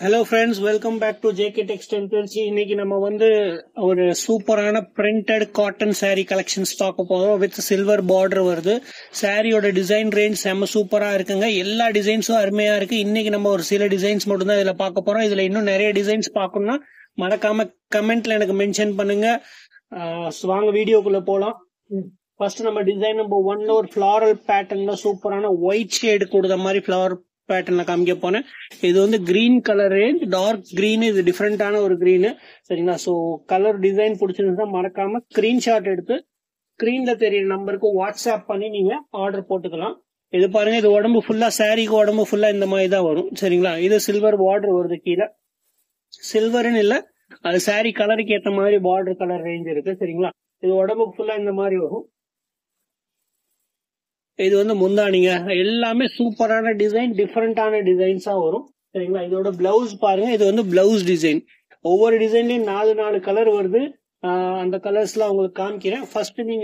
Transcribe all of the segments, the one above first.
hello friends welcome back to JK textiles இன்னைக்கு நம்ம வந்து ஒரு சூப்பரான பிரிண்டட் காட்டன் saree கலெக்ஷன்ஸ் பார்க்க போறோம் வித் சில்வர் பார்டர் வருது சாரியோட டிசைன் ரேஞ்ச் செம்ம சூப்பரா இருக்குங்க எல்லா டிசைன்ஸும் அருமையா இருக்கு இன்னைக்கு நம்ம ஒரு சில டிசைன்ஸ் மட்டும் தான் இதுல பார்க்க போறோம் இதுல இன்னும் நிறைய டிசைன்ஸ் பார்க்கணும்னா மறக்காம கமெண்ட்ல எனக்கு மென்ஷன் பண்ணுங்க ஆஹ் வாங்க வீடியோக்குள்ள போலாம் ஃபர்ஸ்ட் நம்ம டிசைன் நம்பர் ஒன்ல ஒரு ஃபிளாரல் பேட்டர்ன்ல சூப்பரான ஒயிட் ஷேடு கொடுத்த மாதிரி ஃபிளவர் பேட்டர்ன்ல காமிக்க போனேன் இது வந்து green colour range dark green இது டிஃப்ரெண்டான ஒரு கிரீன் சரிங்களா ஸோ கலர் டிசைன் பிடிச்சிருந்தா மறக்காம ஸ்கிரீன்ஷாட் எடுத்து ஸ்கிரீன்ல தெரியற நம்பருக்கு வாட்ஸ்அப் பண்ணி நீங்க ஆர்டர் போட்டுக்கலாம் இது பாருங்க இது உடம்பு ஃபுல்லா சாரிக்கு உடம்பு ஃபுல்லா இந்த மாதிரி தான் வரும் சரிங்களா இது சில்வர் பார்டர் வருது கீழே சில்வர்னு இல்ல அது சாரி கலருக்கு ஏத்த மாதிரி பார்டர் கலர் ரேஞ்ச் இருக்கு சரிங்களா இது உடம்புக்கு ஃபுல்லா இந்த மாதிரி வரும் இது வந்து முந்தானிங்க எல்லாமே சூப்பரான டிசைன் டிஃப்ரெண்டான டிசைன்ஸா வரும் சரிங்களா இதோட பிளவுஸ் பாருங்க இது வந்து பிளவுஸ் டிசைன் ஒவ்வொரு டிசைன்லயும் நாலு நாலு கலர் வருது ஆஹ் அந்த கலர்ஸ்லாம் உங்களுக்கு காமிக்கிறேன் ஃபர்ஸ்ட் நீங்க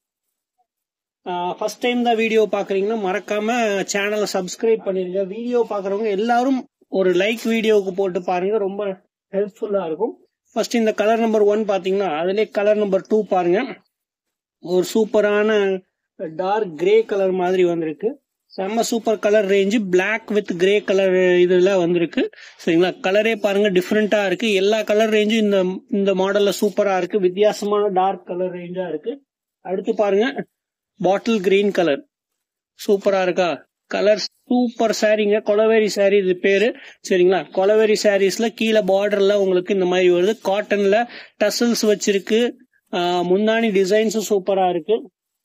ஃபர்ஸ்ட் டைம் தான் வீடியோ பாக்குறீங்கன்னா மறக்காம சேனலை சப்ஸ்கிரைப் பண்ணிருங்க வீடியோ பாக்குறவங்க எல்லாரும் ஒரு லைக் வீடியோவுக்கு போட்டு பாருங்க ரொம்ப ஹெல்ப்ஃபுல்லா இருக்கும் ஃபர்ஸ்ட் இந்த கலர் நம்பர் ஒன் பாத்தீங்கன்னா அதுலயே கலர் நம்பர் டூ பாருங்க ஒரு சூப்பரான டார்க் கிரே கலர் மாதிரி வந்திருக்கு செம்ம super colour range black with grey colour இதுல வந்திருக்கு சரிங்களா கலரே பாருங்க டிஃப்ரெண்டா இருக்கு எல்லா கலர் ரேஞ்சும் இந்த இந்த மாடல்ல சூப்பரா இருக்கு வித்தியாசமான டார்க் கலர் ரேஞ்சா இருக்கு அடுத்து பாருங்க பாட்டில் கிரீன் கலர் சூப்பரா இருக்கா கலர் சூப்பர் சாரீங்க கொலவேரி சாரி இது பேரு சரிங்களா கொலவேரி சாரீஸ்ல கீழே பார்டர்ல உங்களுக்கு இந்த மாதிரி வருது காட்டன்ல டசல்ஸ் வச்சிருக்கு ஆஹ் முந்தானி டிசைன்ஸும் சூப்பரா இருக்கு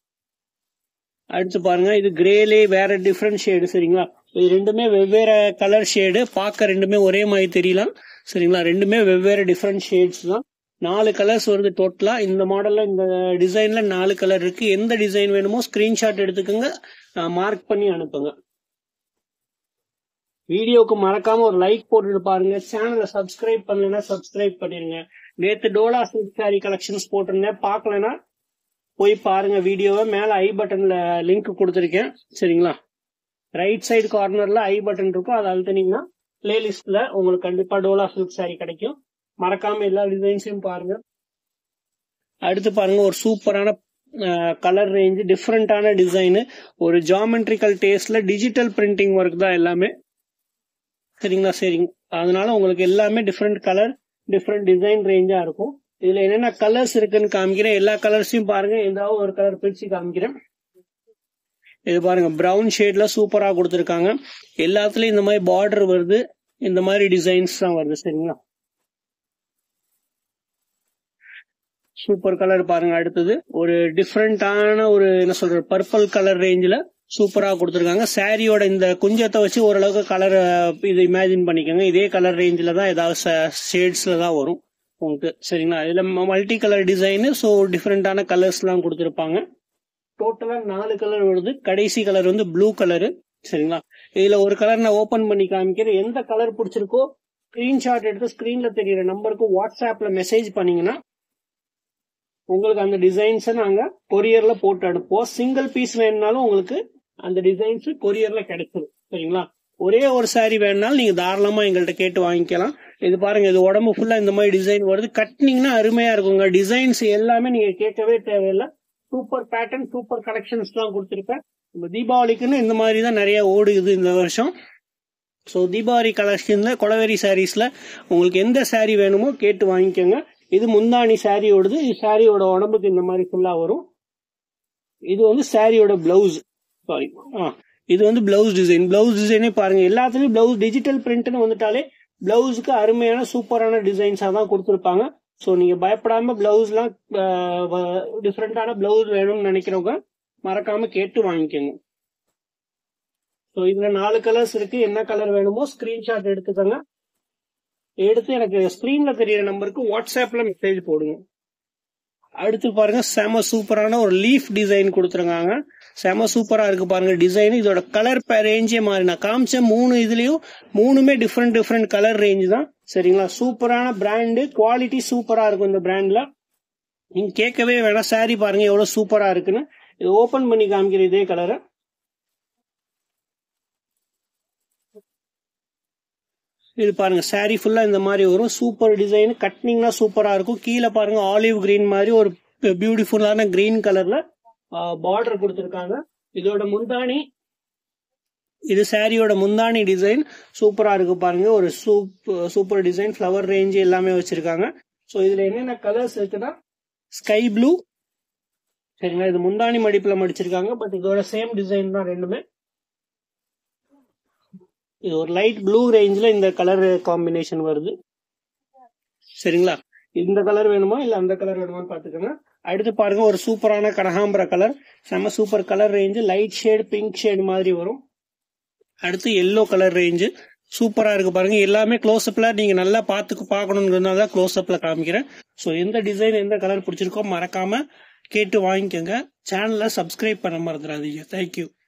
அடுத்து பாருங்க இது கிரேலே வேற டிஃப்ரெண்ட் ஷேடு சரிங்களா இது ரெண்டுமே வெவ்வேறு கலர் ஷேடு பார்க்க ரெண்டுமே ஒரே மாதிரி தெரியலாம் சரிங்களா ரெண்டுமே வெவ்வேறு டிஃப்ரெண்ட் ஷேட்ஸ் தான் நாலு கலர்ஸ் வருது டோட்டலா இந்த மாடல்ல இந்த டிசைன்ல நாலு கலர் இருக்கு எந்த டிசைன் வேணுமோ ஸ்கிரீன்ஷாட் எடுத்துக்கோங்க மார்க் பண்ணி அனுப்புங்க வீடியோக்கு மறக்காம ஒரு லைக் போட்டுட்டு பாருங்க சேனலை சப்ஸ்கிரைப் பண்ணலைன்னா சப்ஸ்கிரைப் பண்ணிருங்க நேத்து டோலா சில்க் சாரி கலெக்ஷன்ஸ் போட்டிருந்தேன் பார்க்கலன்னா போய் பாருங்க வீடியோவை மேல ஐ பட்டன்ல லிங்க் கொடுத்துருக்கேன் சரிங்களா ரைட் சைடு கார்னர்ல ஐ பட்டன் இருக்கும் அதை அழுத்தினீங்கன்னா பிளேலிஸ்ட்ல உங்களுக்கு கண்டிப்பா டோலா சில்க் சாரி கிடைக்கும் மறக்காம எல்லா டிசைன்ஸையும் பாருங்க அடுத்து பாருங்க ஒரு சூப்பரான கலர் ரேஞ்சு டிஃப்ரெண்டான டிசைனு ஒரு ஜாமெட்ரிக்கல் டேஸ்ட்ல டிஜிட்டல் பிரிண்டிங் ஒர்க் தான் எல்லாமே சரிங்களா சரிங்க அதனால உங்களுக்கு எல்லாமே டிஃப்ரெண்ட் கலர் டிஃப்ரெண்ட் டிசைன் ரேஞ்சா இருக்கும் இதுல என்னென்ன கலர்ஸ் இருக்குன்னு காமிக்கிறேன் எல்லா கலர்ஸையும் பாருங்க ஏதாவது ஒரு கலர் பிரிச்சு காமிக்கிறேன் இது பாருங்க பிரவுன் ஷேட்ல சூப்பரா கொடுத்துருக்காங்க எல்லாத்துலயும் இந்த மாதிரி பார்டர் வருது இந்த மாதிரி டிசைன்ஸ் தான் வருது சரிங்களா சூப்பர் கலர் பாருங்க அடுத்தது ஒரு டிஃப்ரெண்டான ஒரு என்ன சொல்றது பர்பிள் கலர் ரேஞ்சில் சூப்பரா கொடுத்துருக்காங்க சாரியோட இந்த குஞ்சத்தை வச்சு ஓரளவுக்கு கலர் இது இமேஜின் பண்ணிக்கோங்க இதே கலர் ரேஞ்சில் தான் ஏதாவது ஷேட்ஸ்ல தான் வரும் உங்களுக்கு சரிங்களா இதுல மல்டி கலர் டிசைனு ஸோ டிஃப்ரெண்டான கலர்ஸ்லாம் கொடுத்துருப்பாங்க டோட்டலா நாலு கலர் வருது கடைசி கலர் வந்து ப்ளூ கலரு சரிங்களா இதுல ஒரு கலர் நான் ஓபன் பண்ணி காமிக்கிறேன் எந்த கலர் பிடிச்சிருக்கோ ஸ்கிரீன்ஷாட் எடுத்து ஸ்கிரீன்ல தெரியுற நம்பருக்கு வாட்ஸ்அப்ல மெசேஜ் பண்ணீங்கன்னா உங்களுக்கு அந்த டிசைன்ஸை நாங்க கொரியர்ல போட்டு அனுப்புவோம் சிங்கிள் பீஸ் வேணும்னாலும் உங்களுக்கு அந்த டிசைன்ஸ் கொரியர்ல கிடைச்சிடும் சரிங்களா ஒரே ஒரு சாரி வேணுனாலும் நீங்க தாராளமா எங்கள்கிட்ட கேட்டு வாங்கிக்கலாம் இது பாருங்க இது உடம்பு ஃபுல்லா இந்த மாதிரி டிசைன் வருது கட்டினீங்கன்னா அருமையா இருக்குங்க டிசைன்ஸ் எல்லாமே நீங்க கேட்கவே தேவையில்லை சூப்பர் பேட்டர்ன் சூப்பர் கலெக்ஷன்ஸ் தான் கொடுத்துருப்பேன் நம்ம தீபாவளிக்குன்னு இந்த மாதிரி தான் நிறைய ஓடுது இந்த வருஷம் ஸோ தீபாவளி கலெக்ஷன்ல கொலவேரி சாரீஸ்ல உங்களுக்கு எந்த சாரீ வேணுமோ கேட்டு வாங்கிக்கோங்க இது முந்தானி சாரியோடது இது சாரியோட உடம்புக்கு இந்த மாதிரி ஃபுல்லா வரும் இது வந்து சாரியோட பிளவுஸ் சாரி ஆ இது வந்து பிளவுஸ் டிசைன் பிளவுஸ் டிசைனே பாருங்க எல்லாத்துலயும் பிளவுஸ் டிஜிட்டல் பிரிண்ட்னு வந்துட்டாலே பிளவுஸுக்கு அருமையான சூப்பரான டிசைன்ஸாக தான் கொடுத்துருப்பாங்க ஸோ நீங்க பயப்படாம பிளவுஸ்லாம் டிஃப்ரெண்டான பிளவுஸ் வேணும்னு நினைக்கிறவங்க மறக்காம கேட்டு வாங்கிக்கோங்க ஸோ இதுல நாலு கலர்ஸ் இருக்கு என்ன கலர் வேணுமோ ஸ்கிரீன்ஷாட் எடுத்துக்கோங்க எடுத்து எனக்கு ஸ்கிரீன்ல தெரியற நம்பருக்கு வாட்ஸ்அப்ல மெசேஜ் போடுங்க அடுத்து பாருங்க செம சூப்பரான ஒரு லீஃப் டிசைன் கொடுத்துருக்காங்க செம சூப்பரா இருக்கு பாருங்க டிசைன் இதோட கலர் ரேஞ்சே மாறி நான் காமிச்ச மூணு இதுலயும் மூணுமே டிஃப்ரெண்ட் டிஃப்ரெண்ட் கலர் ரேஞ்ச் தான் சரிங்களா சூப்பரான பிராண்டு குவாலிட்டி சூப்பரா இருக்கும் இந்த பிராண்ட்ல நீங்க கேட்கவே வேணாம் சாரி பாருங்க எவ்வளவு சூப்பரா இருக்குன்னு இது ஓபன் பண்ணி காமிக்கிற இதே கலரை இது பாருங்க saree ஃபுல்லா இந்த மாதிரி வரும் சூப்பர் டிசைன் கட்னிங்னா சூப்பரா இருக்கும் கீழே பாருங்க ஆலிவ் கிரீன் மாதிரி ஒரு பியூட்டிஃபுல்லான கிரீன் கலர்ல பார்டர் கொடுத்துருக்காங்க இதோட முந்தானி இது சாரியோட முந்தானி டிசைன் சூப்பரா இருக்கு பாருங்க ஒரு சூப் சூப்பர் டிசைன் ஃப்ளவர் ரேஞ்ச் எல்லாமே வச்சிருக்காங்க ஸோ இதுல என்னென்ன கலர்ஸ் இருக்குன்னா ஸ்கை ப்ளூ சரிங்களா இது முந்தானி மடிப்புல மடிச்சிருக்காங்க பட் இதோட சேம் டிசைன் தான் ரெண்டுமே இது ஒரு லைட் ப்ளூ ரேஞ்சில் இந்த கலர் காம்பினேஷன் வருது சரிங்களா இந்த கலர் வேணுமா இல்ல அந்த கலர் வேணுமான்னு பாத்துக்கோங்க அடுத்து பாருங்க ஒரு சூப்பரான கனகாம்பர கலர் செம்ம super colour range light shade pink shade மாதிரி வரும் அடுத்து எல்லோ கலர் ரேஞ்சு சூப்பரா இருக்கு பாருங்க எல்லாமே க்ளோஸ்அப்ல நீங்க நல்லா பார்த்து பார்க்கணுங்கிறதுனால தான் க்ளோஸ்அப்ல காமிக்கிறேன் ஸோ எந்த டிசைன் எந்த கலர் பிடிச்சிருக்கோ மறக்காம கேட்டு வாங்கிக்கோங்க சேனலை சப்ஸ்கிரைப் பண்ண மறந்துடாதீங்க தேங்க்யூ